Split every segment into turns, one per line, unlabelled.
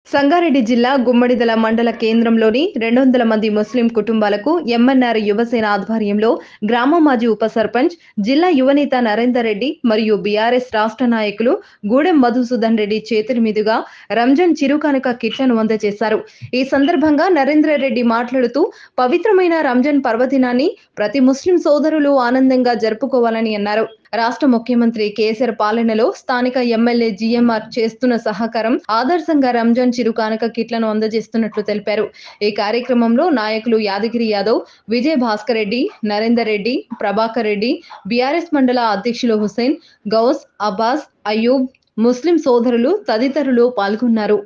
సంగారెడ్డి జిల్లా గుమ్మడిదల మండల కేంద్రంలోని రెండు వందల మంది ముస్లిం కుటుంబాలకు ఎంఎన్ఆర్ యువసేన ఆధ్వర్యంలో గ్రామ మాజీ ఉప సర్పంచ్ జిల్లా యువనేత నరేందర్ రెడ్డి మరియు బీఆర్ఎస్ రాష్ట్ర నాయకులు గూడెం మధుసూదన్ రెడ్డి చేతుల మీదుగా రంజాన్ చిరుకానుక కిట్లను అందజేశారు ఈ సందర్భంగా నరేంద్ర రెడ్డి మాట్లాడుతూ పవిత్రమైన రంజాన్ పర్వదినాన్ని ప్రతి ముస్లిం సోదరులు ఆనందంగా జరుపుకోవాలని అన్నారు రాష్ట్ర ముఖ్యమంత్రి కేసీఆర్ పాలనలో స్థానిక ఎమ్మెల్యే జిఎంఆర్ చేస్తున్న సహకారం ఆదర్శంగా రంజాన్ చిరు కానుక కిట్లను అందజేస్తున్నట్లు తెలిపారు ఈ కార్యక్రమంలో నాయకులు యాదగిరి యాదవ్ విజయ్ భాస్కర్ రెడ్డి నరేందర్ రెడ్డి ప్రభాకర్ రెడ్డి బీఆర్ఎస్ మండల అధ్యక్షులు హుసేన్ గౌస్ అబ్బాస్ అయ్యూబ్ ముస్లిం సోదరులు తదితరులు పాల్గొన్నారు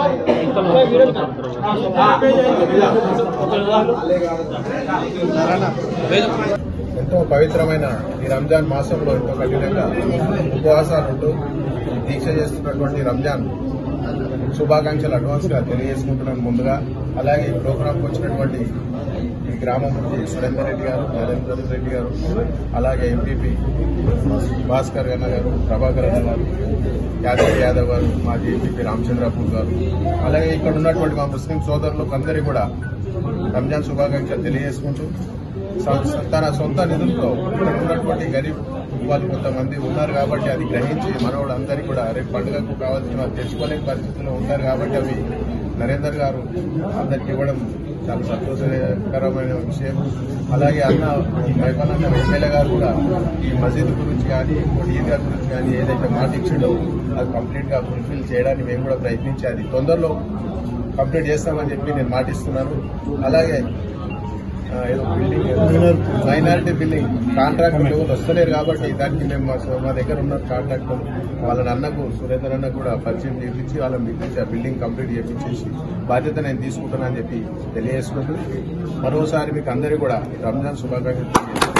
ఎంతో పవిత్రమైన ఈ రంజాన్ మాసంలో ఎంతో కఠినంగా ఉపవాసాలు ఉంటూ దీక్ష చేస్తున్నటువంటి రంజాన్ శుభాకాంక్షలు అడ్వాన్స్ గా తెలియజేసుకుంటున్నాను ముందుగా అలాగే ఈ ప్రోగ్రాంకి వచ్చినటువంటి ఈ గ్రామం నుంచి సురేందర్ రెడ్డి గారు నరేందర్ రెడ్డి గారు అలాగే ఎంపీపీ భాస్కర్ అన్న గారు ప్రభాకర్ అన్న గారు యాదవ్ యాదవ్ గారు మాజీ ఎంపీపీ రామచంద్రపూర్ గారు అలాగే ఇక్కడ ఉన్నటువంటి మా ముస్లిం సోదరులకు అందరికీ కూడా రంజాన్ శుభాకాంక్షలు తెలియజేసుకుంటూ స- తన సొంత నిధులతో ఇక్కడ ఉన్నటువంటి గరీబ్ వాళ్ళు కొంతమంది ఉన్నారు కాబట్టి అది గ్రహించి మనవాళ్ళందరికీ కూడా రేపు పండుగకు కావాల్సిన తెచ్చుకోలేని పరిస్థితుల్లో ఉంటారు కాబట్టి అవి నరేందర్ గారు అందరికి ఇవ్వడం చాలా సంతోషకరమైన విషయం అలాగే అన్న ఈ మైపాలన్న ఎమ్మెల్యే గారు కూడా ఈ మసీదు గురించి కానీ ఇంకోటి ఈద్గా గురించి కానీ ఏదైతే మాట ఇచ్చిండో అది కంప్లీట్ గా ఫుల్ఫిల్ చేయడానికి మేము కూడా ప్రయత్నించి అది తొందరలో కంప్లీట్ చేస్తామని చెప్పి నేను మాటిస్తున్నాను అలాగే ఆ, ఏదో బిల్డింగ్ మైనారిటీ బిల్డింగ్ కాంట్రాక్ట్ ఎవరు వస్తలేరు కాబట్టి దానికి మేము మా- మా దగ్గర ఉన్న కాంట్రాక్ట్ వాళ్ళని అన్నకు సురేందర్ అన్న కూడా పరిచయం చేయించి వాళ్ళని పిలిపించి ఆ బిల్డింగ్ కంప్లీట్ చేయించేసి బాధ్యత నేను తీసుకుంటున్నానని చెప్పి తెలియజేసుకుంటూ మరోసారి మీకు అందరికీ కూడా రంజాన్ శుభాకాంక్షలు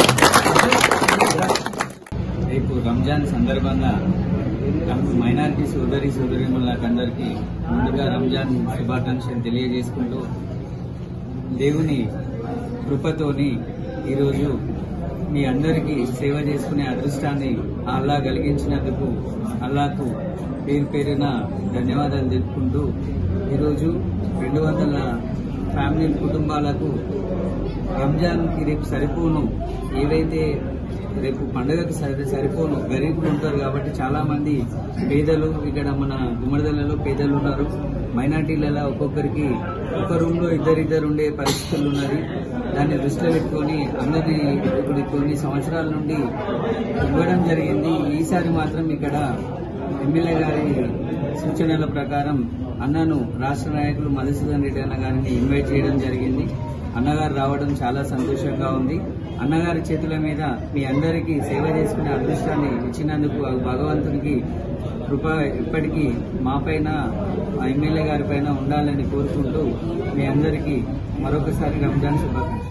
రేపు రంజాన్ సందర్భంగా నాకు మైనారిటీ సోదరి సోదరిములందరికీ ముందుగా రంజాన్ శుభాకాంక్షలు తెలియజేసుకుంటూ దేవుని కృపతోని ఈరోజు మీ అందరికీ సేవ చేసుకునే అదృష్టాన్ని అల్లా కలిగించినందుకు అల్లాకు పేరు పేరున ధన్యవాదాలు తెలుపుకుంటూ ఈరోజు రెండు వందల ఫ్యామిలీ కుటుంబాలకు రంజాన్కి రేపు సరిపోను ఏవైతే రేపు పండుగకి సరి సరిపోను గరీబులు ఉంటారు కాబట్టి చాలా మంది పేదలు ఇక్కడ మన గుమ్మడిదలలో పేదలు ఉన్నారు మైనార్టీలలో ఒక్కొక్కరికి ఒక రూమ్ లో ఇద్దరిద్దరు ఉండే పరిస్థితులు ఉన్నది దాన్ని దృష్టిలో పెట్టుకొని అందరినీ ఇప్పుడు కొన్ని సంవత్సరాల నుండి ఇవ్వడం జరిగింది ఈసారి మాత్రం ఇక్కడ ఎమ్మెల్యే గారి సూచనల ప్రకారం అన్నను రాష్ట్ర నాయకులు మధుసూదన్ రెడ్డి అన్న గారిని ఇన్వైట్ చేయడం జరిగింది అన్నగారు రావడం చాలా సంతోషంగా ఉంది అన్నగారి చేతుల మీద మీ అందరికీ సేవ చేసుకునే అదృష్టాన్ని ఇచ్చినందుకు ఆ భగవంతునికి కృప ఇప్పటికీ మా పైన ఆ ఎమ్మెల్యే గారి పైన ఉండాలని కోరుకుంటూ మీ అందరికీ మరొకసారి రంజాన్ శుభాకాంక్షలు